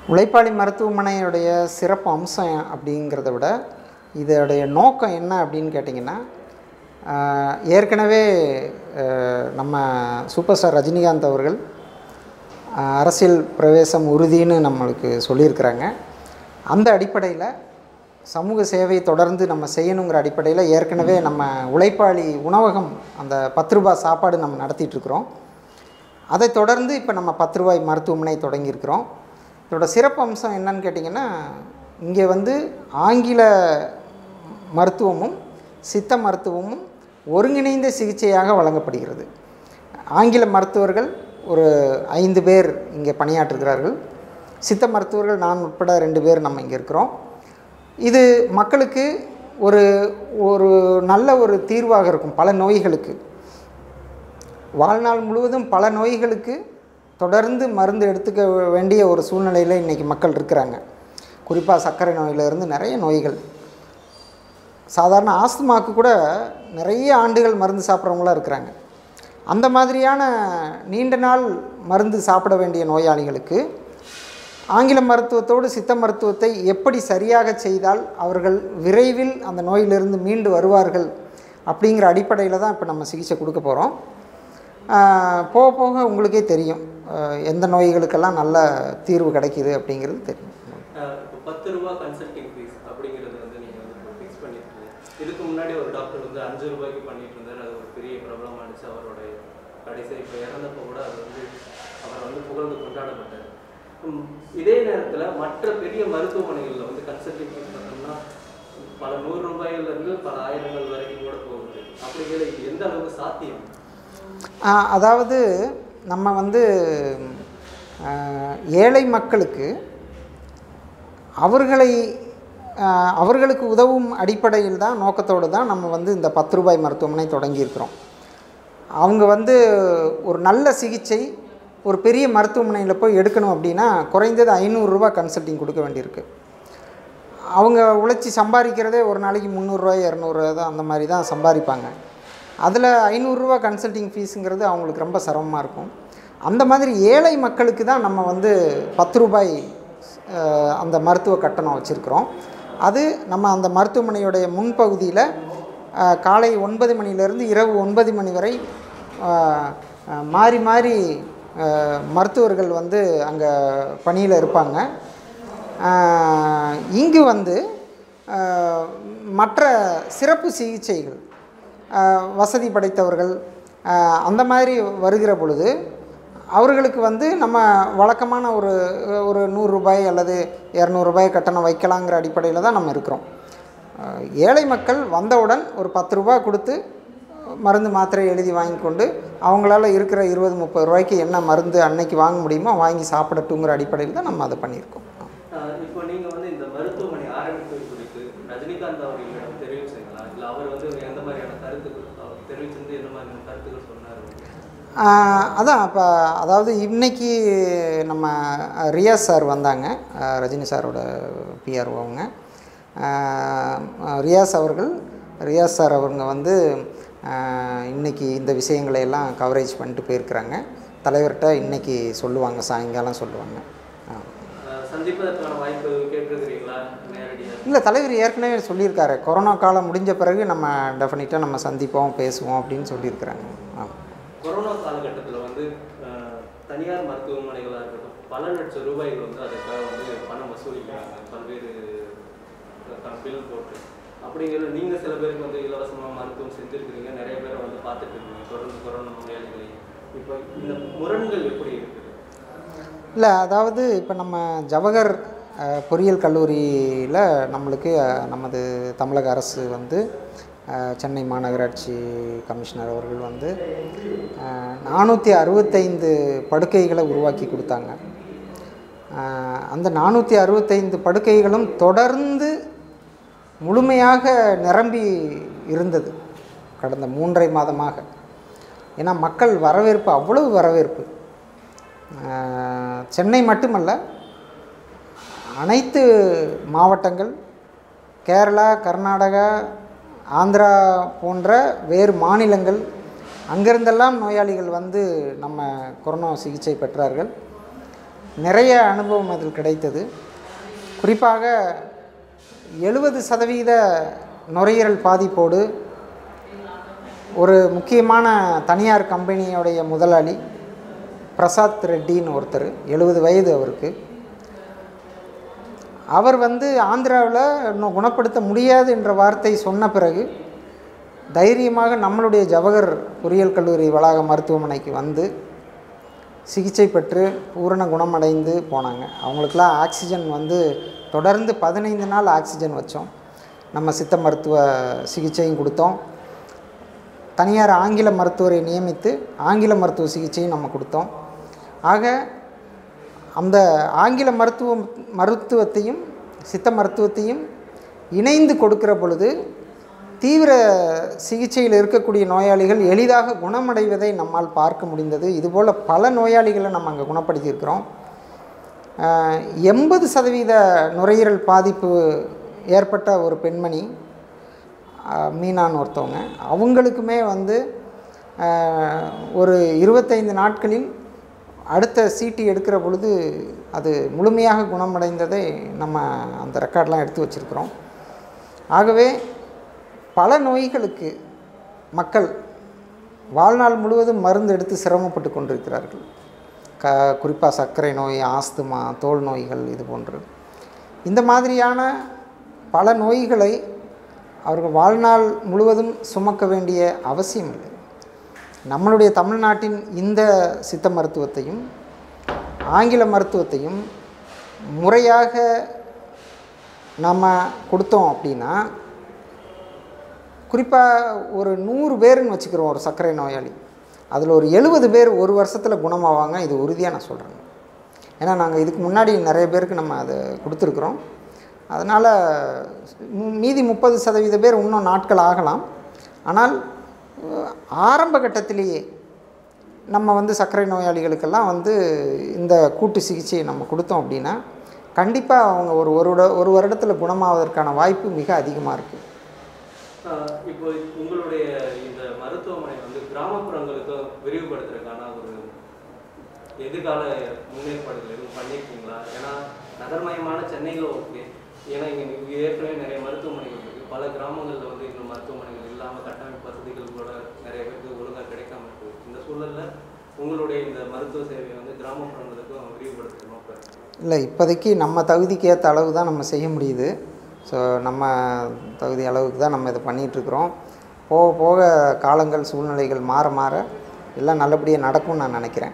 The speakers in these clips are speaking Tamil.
உழைப்பாளி மருத்துவமனையுடைய சிறப்பு அம்சம் அப்படிங்கிறத விட இதோடைய நோக்கம் என்ன அப்படின்னு கேட்டிங்கன்னா ஆஹ், ஏற்கனவே ஆஹ், நம்ம சூப்பர் ஸ்டார் ரஜினிகாந்த் அவர்கள் ஆஹ், அரசியல் பிரவேசம் உறுதின்னு நம்மளுக்கு சொல்லியிருக்கிறாங்க அந்த அடிப்படையில் சமூக சேவை தொடர்ந்து நம்ம செய்யணுங்கிற அடிப்படையில் ஏற்கனவே நம்ம உழைப்பாளி உணவகம் அந்த பத்து ரூபாய் சாப்பாடு நம்ம நடத்திட்டு இருக்கிறோம் அதை தொடர்ந்து இப்போ நம்ம பத்து ரூபாய் மருத்துவமனை தொடங்கியிருக்கிறோம் இதோட சிறப்பு அம்சம் என்னன்னு கேட்டிங்கன்னா இங்கே வந்து ஆங்கில மருத்துவமும் சித்த மருத்துவமும் ஒருங்கிணைந்த சிகிச்சையாக வழங்கப்படுகிறது ஆங்கில மருத்துவர்கள் ஒரு ஐந்து பேர் இங்கே பணியாற்றுகிறார்கள் சித்த மருத்துவர்கள் நான் உட்பட ரெண்டு பேர் நம்ம இங்கே இருக்கிறோம் இது மக்களுக்கு ஒரு ஒரு நல்ல ஒரு தீர்வாக இருக்கும் பல நோய்களுக்கு வாழ்நாள் முழுவதும் பல நோய்களுக்கு தொடர்ந்து மருந்து எடுத்துக்க வேண்டிய ஒரு சூழ்நிலையில் இன்றைக்கி மக்கள் இருக்கிறாங்க குறிப்பாக சர்க்கரை நோயிலிருந்து நிறைய நோய்கள் சாதாரண ஆஸ்துமாக்கு கூட நிறைய ஆண்டுகள் மருந்து சாப்பிட்றவங்களாம் இருக்கிறாங்க அந்த மாதிரியான நீண்ட நாள் மருந்து சாப்பிட வேண்டிய நோயாளிகளுக்கு ஆங்கில மருத்துவத்தோடு சித்த மருத்துவத்தை எப்படி சரியாக செய்தால் அவர்கள் விரைவில் அந்த நோயிலிருந்து மீண்டு வருவார்கள் அப்படிங்கிற அடிப்படையில் தான் இப்போ நம்ம சிகிச்சை கொடுக்க போகிறோம் போக போக உங்களுக்கே தெரியும் ஆஹ் எந்த நோய்களுக்கெல்லாம் நல்ல தீர்வு கிடைக்கிது அப்படிங்கிறது தெரியும் அஹ் இப்போ பத்து ரூபா கன்சல்டிங் ஃபீஸ் அப்படிங்கிறது வந்து நீங்கள் வந்து ஃபிக்ஸ் பண்ணியிருக்கீங்க இதுக்கு முன்னாடி ஒரு டாக்டர் வந்து அஞ்சு ரூபாய்க்கு பண்ணிட்டு இருந்தார் அது ஒரு பெரிய பிரபலமானுச்சு அவருடைய கடைசி இப்போ இறந்தப்போ கூட அது வந்து அவர் வந்து புகழ்ந்து கொண்டாடப்பட்டார் உம், இதே நேரத்தில் மற்ற பெரிய மருத்துவமனைகளில் வந்து கன்சல்டிங் ஃபீஸ் பார்த்தோம்னா பல நூறு ரூபாயிலிருந்து பல ஆயிரங்கள் வரைக்கும் கூட போகுது அப்படிங்கிற இது எந்த அளவுக்கு சாத்தியம் ஆஹ் அதாவது நம்ம வந்து ஆஹ் ஏழை மக்களுக்கு அவர்களை ஆஹ் அவர்களுக்கு உதவும் அடிப்படையில் தான் நோக்கத்தோடு தான் நம்ம வந்து இந்த பத்து ரூபாய் மருத்துவமனை தொடங்கியிருக்கிறோம் அவங்க வந்து ஒரு நல்ல சிகிச்சை ஒரு பெரிய மருத்துவமனையில் போய் எடுக்கணும் அப்படின்னா குறைந்தது ஐநூறுரூவா கன்சல்டிங் கொடுக்க வேண்டியிருக்கு அவங்க உழைச்சி சம்பாதிக்கிறதே ஒரு நாளைக்கு முந்நூறுரூவா இரநூறுவா தான் அந்த மாதிரி தான் சம்பாதிப்பாங்க அதில் ஐநூறுரூவா கன்சல்டிங் ஃபீஸுங்கிறது அவங்களுக்கு ரொம்ப சிரமமாக இருக்கும் அந்த மாதிரி ஏழை மக்களுக்கு தான் நம்ம வந்து பத்து ரூபாய் அஹ், அந்த மருத்துவ கட்டணம் வச்சுருக்கிறோம் அது நம்ம அந்த மருத்துவமனையுடைய முன்பகுதியில் அஹ், காலை ஒன்பது மணிலேருந்து இரவு ஒன்பது மணி வரை அஹ், அஹ், மாறி மாறி அஹ், மருத்துவர்கள் வந்து அங்கே பணியில் இருப்பாங்க ஆஹ் இங்கு வந்து ஆஹ் மற்ற சிறப்பு சிகிச்சைகள் ஆஹ் வசதி படைத்தவர்கள் ஆஹ் அந்த மாதிரி வருகிற பொழுது அவர்களுக்கு வந்து நம்ம வழக்கமான ஒரு ஒரு நூறுரூபாய் அல்லது இரநூறுபாய் கட்டணம் வைக்கலாங்கிற அடிப்படையில் தான் நம்ம இருக்கிறோம் ஆஹ் ஏழை மக்கள் வந்தவுடன் ஒரு பத்து ரூபா கொடுத்து மருந்து மாத்திரை எழுதி வாங்கி கொண்டு அவங்களால இருக்கிற இருபது முப்பது ரூபாய்க்கு என்ன மருந்து அன்னைக்கு வாங்க முடியுமோ வாங்கி சாப்பிடட்டுங்கிற அடிப்படையில் தான் நம்ம அதை பண்ணியிருக்கோம் ஆஹ் இப்போ நீங்க வந்து இந்த மருத்துவமனை ஆரம்பிப்பது குறித்து ரஜினிகாந்த் அவர்களிடம் தெரிவிச்சீங்களா இல்ல அவர் வந்து எந்த மாதிரியான கருத்துக்கள் அவர் தெரிவிச்சிருந்து எந்த மாதிரியான கருத்துக்கள் சொன்னார் ஆஹ் அதான் இப்போ அதாவது இன்னைக்கு நம்ம அஹ், ரியாஸ் சார் வந்தாங்க அஹ், ரஜினி சாரோட பிஆர்ஓ அவங்க ஆஹ், அஹ், ரியாஸ் அவர்கள் ரியாஸ் சார் அவங்க வந்து ஆஹ், இன்னைக்கு இந்த விஷயங்களை எல்லாம் கவரேஜ் பண்ணிட்டு போயிருக்கிறாங்க தலைவர்கிட்ட இன்னைக்கு சொல்லுவாங்க சாயங்காலம் சொல்லுவாங்க ஆ. ஆஹ் சந்திப்பதற்கான வாய்ப்பு கேட்டிருக்கிறீங்களா நேரடியாக இல்லை தலைவர் ஏற்கனவே சொல்லியிருக்காரு கொரோனா காலம் முடிஞ்ச பிறகு நம்ம டெஃபினட்டாக நம்ம சந்திப்போம் பேசுவோம் அப்படின்னு சொல்லியிருக்கிறாங்க ஆ கொரோனா காலகட்டத்தில் வந்து ஆஹ், தனியார் மருத்துவமனைகளாக இருக்கட்டும் பல லட்சம் ரூபாய்கள் வந்து அதுக்காக வந்து பணம் வசூலிக்கிறாங்க பல்வேறு பில் போட்டு அப்படிங்கிறது நீங்கள் சில பேருக்கு வந்து இலவசமாக மருத்துவம் செஞ்சுருக்கிறீங்க நிறைய பேரை வந்து பார்த்துட்டு இருக்கீங்க தொடர்ந்து கொரோனா நோயாளிகளை இப்போ இந்த முரண்கள் எப்படி இருக்குது இல்லை அதாவது இப்போ நம்ம ஜவஹர் அஹ், பொறியியல் கல்லூரியில் நம்மளுக்கு அஹ், நமது தமிழக அரசு வந்து அஹ், சென்னை மாநகராட்சி கமிஷனர் அவர்கள் வந்து நானூற்றி அறுபத்தைந்து படுக்கைகளை உருவாக்கி கொடுத்தாங்க அஹ், அந்த நானூற்றி அறுபத்தைந்து படுக்கைகளும் தொடர்ந்து முழுமையாக நிரம்பி இருந்தது கடந்த மூன்றரை மாதமாக ஏன்னா மக்கள் வரவேற்பு அவ்வளவு வரவேற்பு ஆஹ் சென்னை மட்டுமல்ல அனைத்து மாவட்டங்கள் கேரளா கர்நாடகா ஆந்திரா போன்ற வேறு மாநிலங்கள் அங்கிருந்தெல்லாம் நோயாளிகள் வந்து நம்ம கொரோனா சிகிச்சை பெற்றார்கள் நிறைய அனுபவம் அதில் கிடைத்தது குறிப்பாக எழுபது சதவீத நுரையீரல் பாதிப்போடு ஒரு முக்கியமான தனியார் கம்பெனியோடைய முதலாளி பிரசாத் ரெட்டின்னு ஒருத்தர் எழுபது வயது அவருக்கு அவர் வந்து ஆந்திராவில் இன்னும் குணப்படுத்த முடியாது என்ற வார்த்தை சொன்ன பிறகு தைரியமாக நம்மளுடைய ஜவஹர் பொறியியல் கல்லூரி வளாக மருத்துவமனைக்கு வந்து சிகிச்சை பெற்று பூரண குணமடைந்து போனாங்க அவங்களுக்கெல்லாம் ஆக்சிஜன் வந்து தொடர்ந்து பதினைந்து நாள் ஆக்சிஜன் வச்சோம் நம்ம சித்த மருத்துவ சிகிச்சையும் கொடுத்தோம் தனியார் ஆங்கில மருத்துவரை நியமித்து ஆங்கில மருத்துவ சிகிச்சையும் நம்ம கொடுத்தோம் ஆக அந்த ஆங்கில மருத்துவம் மருத்துவத்தையும் சித்த மருத்துவத்தையும் இணைந்து கொடுக்கிற பொழுது தீவிர சிகிச்சையில் இருக்கக்கூடிய நோயாளிகள் எளிதாக குணமடைவதை நம்மால் பார்க்க முடிந்தது இதுபோல் பல நோயாளிகளை நம்ம அங்கே குணப்படுத்தியிருக்கிறோம் எண்பது சதவீத நுரையீரல் பாதிப்பு ஏற்பட்ட ஒரு பெண்மணி அஹ், மீனான்னு ஒருத்தவங்க அவங்களுக்குமே வந்து அஹ், ஒரு இருபத்தைந்து நாட்களில் அடுத்த சீட்டி எடுக்கிற பொழுது அது முழுமையாக குணமடைந்ததை நம்ம அந்த ரெக்கார்ட்லாம் எடுத்து வச்சுருக்கிறோம் ஆகவே பல நோய்களுக்கு மக்கள் வாழ்நாள் முழுவதும் மருந்து எடுத்து சிரமப்பட்டு கொண்டிருக்கிறார்கள் க குறிப்பாக சர்க்கரை நோய் ஆஸ்துமா தோல் நோய்கள் இது போன்று இந்த மாதிரியான பல நோய்களை அவர்கள் வாழ்நாள் முழுவதும் சுமக்க வேண்டிய அவசியம் இல்லை நம்மளுடைய தமிழ்நாட்டின் இந்த சித்த மருத்துவத்தையும் ஆங்கில மருத்துவத்தையும் முறையாக நம்ம கொடுத்தோம் அப்படின்னா குறிப்பாக ஒரு நூறு பேருன்னு வச்சுக்கிறோம் ஒரு சர்க்கரை நோயாளி அதில் ஒரு எழுபது பேர் ஒரு வருஷத்தில் குணமாவாங்க இது உறுதியாக நான் சொல்கிறேங்க ஏன்னா நாங்கள் இதுக்கு முன்னாடி நிறைய பேருக்கு நம்ம அதை கொடுத்துருக்குறோம் அதனால் மு- மீதி முப்பது சதவீத பேர் இன்னும் நாட்கள் ஆகலாம் ஆனால் அஹ், ஆரம்ப கட்டத்திலேயே நம்ம வந்து சர்க்கரை நோயாளிகளுக்கெல்லாம் வந்து இந்த கூட்டு சிகிச்சையை நம்ம கொடுத்தோம் அப்படின்னா கண்டிப்பாக அவங்க ஒரு ஒரு வருட- ஒரு வருடத்தில் குணமாவதற்கான வாய்ப்பு மிக அதிகமாக இருக்குது ஆஹ் இப்போ உங்களுடைய இந்த மருத்துவமனை வந்து கிராமப்புறங்களுக்கு விரிவுபடுத்துறதுக்கான ஒரு எதிர்கால முன்னேற்பாடுகள் எதுவும் பண்ணியிருக்கீங்களா ஏன்னா நகர்மயமான சென்னையில் ஓகே ஏன்னா இங்கே இங்கே ஏற்கனவே நிறைய மருத்துவமனைகள் இருக்குது பல கிராமங்களில் வந்து இன்னும் மருத்துவமனைகள் இல்லாமல் கட்டமைப்பு வசதிகள் கூட நிறைய பேருக்கு ஒழுங்காக கிடைக்காம இருக்குது இந்த சூழலில் உங்களுடைய இந்த மருத்துவ சேவையை வந்து கிராமப்புறங்களுக்கும் விரிவுபடுத்தணும் நோக்கம் இல்லை இப்போதைக்கு நம்ம தகுதிக்கு ஏற்ற அளவு தான் நம்ம செய்ய முடியுது ஸோ நம்ம தகுதி அளவுக்கு தான் நம்ம இதை பண்ணிகிட்ருக்குறோம் போக போக காலங்கள் சூழ்நிலைகள் மாற மாற எல்லாம் நல்லபடியாக நடக்கும்னு நான் நினைக்கிறேன்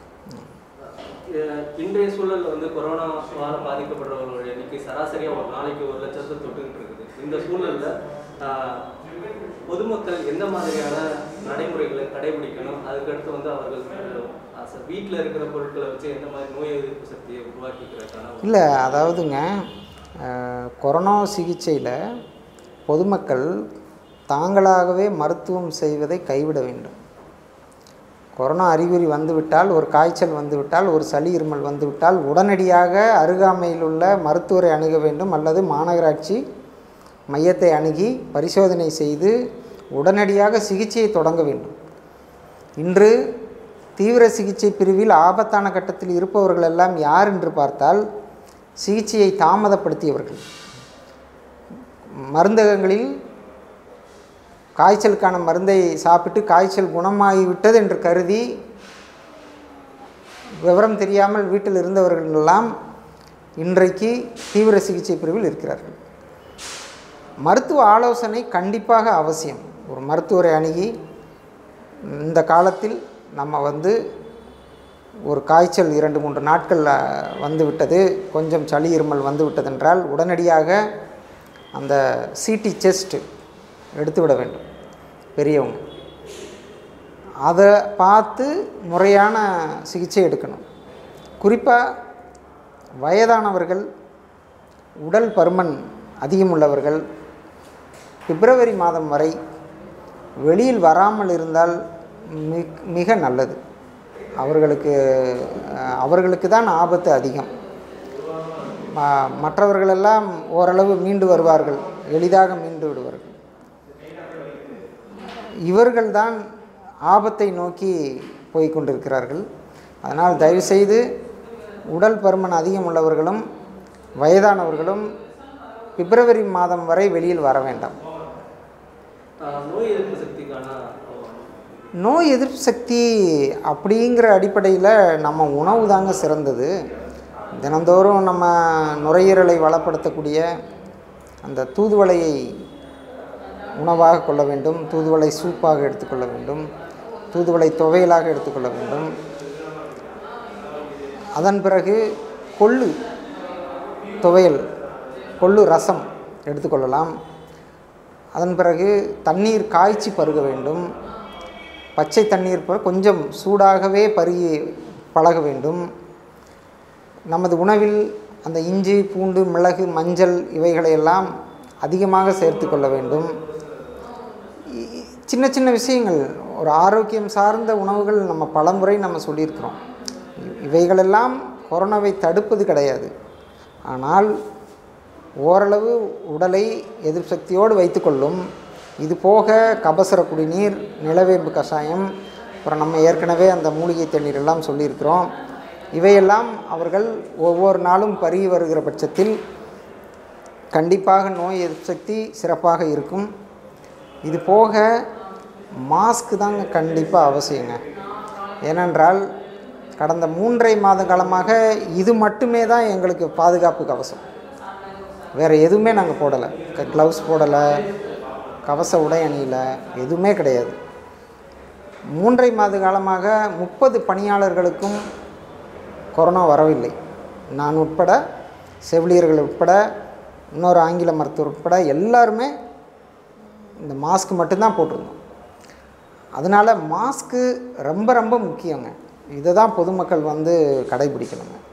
அஹ் இன்றைய சூழல்ல வந்து கொரோனாவால் பாதிக்கப்படுறவங்களுடைய எண்ணிக்கை சராசரியாக ஒரு நாளைக்கு ஒரு லட்சத்தை தொட்டுக்கிட்டு இருக்குது இந்த சூழல்ல ஆஹ், பொதுமக்கள் எந்த மாதிரியான நடைமுறைகளை கடைபிடிக்கணும் அதுக்கடுத்து வந்து அவர்கள் வீட்டில் இருக்கிற பொருட்களை வச்சு எந்த மாதிரி நோய் எதிர்ப்பு சக்தியை உருவாக்கிக்கிறதுக்கான ஒரு- இல்லை அதாவதுங்க அஹ், கொரோனா சிகிச்சையில் பொதுமக்கள் தாங்களாகவே மருத்துவம் செய்வதை கைவிட வேண்டும் கொரோனா அறிகுறி வந்துவிட்டால் ஒரு காய்ச்சல் வந்துவிட்டால் ஒரு சளி இருமல் வந்துவிட்டால் உடனடியாக அருகாமையில் உள்ள மருத்துவரை அணுக வேண்டும் அல்லது மாநகராட்சி மையத்தை அணுகி பரிசோதனை செய்து உடனடியாக சிகிச்சையை தொடங்க வேண்டும் இன்று தீவிர சிகிச்சை பிரிவில் ஆபத்தான கட்டத்தில் இருப்பவர்கள் எல்லாம் யார் என்று பார்த்தால் சிகிச்சையை தாமதப்படுத்தியவர்கள் மருந்தகங்களில் காய்ச்சலுக்கான மருந்தை சாப்பிட்டு காய்ச்சல் குணமாகிவிட்டது என்று கருதி விவரம் தெரியாமல் வீட்டில் இருந்தவர்கள் எல்லாம் இன்றைக்கு தீவிர சிகிச்சை பிரிவில் இருக்கிறார்கள் மருத்துவ ஆலோசனை கண்டிப்பாக அவசியம் ஒரு மருத்துவரை அணுகி இந்த காலத்தில் நம்ம வந்து ஒரு காய்ச்சல் இரண்டு மூன்று நாட்கள் அஹ், வந்துவிட்டது கொஞ்சம் சளி இருமல் வந்து விட்டதென்றால் உடனடியாக அந்த சிடி செஸ்ட் எடுத்துவிட வேண்டும் பெரியவங்க அதை பார்த்து முறையான சிகிச்சை எடுக்கணும் குறிப்பாக வயதானவர்கள் உடல் பருமன் அதிகமுள்ளவர்கள் பிப்ரவரி மாதம் வரை வெளியில் வராமல் இருந்தால் மிக மிக நல்லது அவர்களுக்கு அஹ், அவர்களுக்கு தான் ஆபத்து அதிகம் ம- மற்றவர்களெல்லாம் ஓரளவு மீண்டு வருவார்கள் எளிதாக மீண்டு விடுவார்கள் இவர்கள்தான் ஆபத்தை நோக்கி போய் கொண்டிருக்கிறார்கள் அதனால் தயவுசெய்து உடல் பருமன் அதிகம் உள்ளவர்களும் வயதானவர்களும் பிப்ரவரி மாதம் வரை வெளியில் வர வேண்டாம் ஆஹ் நோய் எதிர்ப்பு சக்திக்கான ஆஹ், நோய் எதிர்ப்பு சக்தி அப்படிங்கிற அடிப்படையில் நம்ம உணவு தாங்க சிறந்தது தினந்தோறும் நம்ம நுரையீரலை வளப்படுத்தக்கூடிய அந்த தூதுவளையை உணவாக கொள்ள வேண்டும் தூதுவளை சூப்பாக எடுத்துக்கொள்ள வேண்டும் தூதுவளை துவையலாக எடுத்துக்கொள்ள வேண்டும் அதன் பிறகு கொள்ளு துவையல் கொள்ளு ரசம் எடுத்துக்கொள்ளலாம் அதன் பிறகு தண்ணீர் காய்ச்சி பருக வேண்டும் பச்சை தண்ணீர் ப- கொஞ்சம் சூடாகவே பருகி பழக வேண்டும் நமது உணவில் அந்த இஞ்சி பூண்டு மிளகு மஞ்சள் இவைகளையெல்லாம் அதிகமாக சேர்த்து கொள்ள வேண்டும் இ- இ- சின்ன சின்ன விஷயங்கள் ஒரு ஆரோக்கியம் சார்ந்த உணவுகள் நம்ம பலமுறை நம்ம சொல்லியிருக்கிறோம் இ- இவைகளெல்லாம் கொரோனாவை தடுப்பது கிடையாது ஆனால் ஓரளவு உடலை எதிர்ப்பு சக்தியோடு வைத்துக்கொள்ளும் இது போக கபசுர குடிநீர் நிலவேம்பு கஷாயம் அப்புறம் நம்ம ஏற்கனவே அந்த மூலிகை தண்ணீர் எல்லாம் சொல்லியிருக்கிறோம் இவையெல்லாம் அவர்கள் ஒவ்வொரு நாளும் பருகி வருகிற பட்சத்தில் கண்டிப்பாக நோய் எதிர்ப்பு சக்தி சிறப்பாக இருக்கும் இது போக மாஸ்க் தாங்க கண்டிப்பாக அவசியங்க ஏனென்றால் கடந்த மூன்றரை மாத காலமாக இது மட்டுமே தான் எங்களுக்கு பாதுகாப்பு கவசம் வேறு எதுவுமே நாங்கள் போடலை க்ளவுஸ் போடலை கவச உடை அணியல எதுவுமே கிடையாது மூன்றரை மாத காலமாக முப்பது பணியாளர்களுக்கும் கொரோனா வரவில்லை நான் உட்பட செவிலியர்கள் உட்பட இன்னொரு ஆங்கில மருத்துவர் உட்பட எல்லாருமே இந்த மாஸ்க் மட்டும்தான் போட்டிருந்தோம் அதனால் மாஸ்க்கு ரொம்ப ரொம்ப முக்கியங்க இதை தான் பொதுமக்கள் வந்து கடைபிடிக்கணுங்க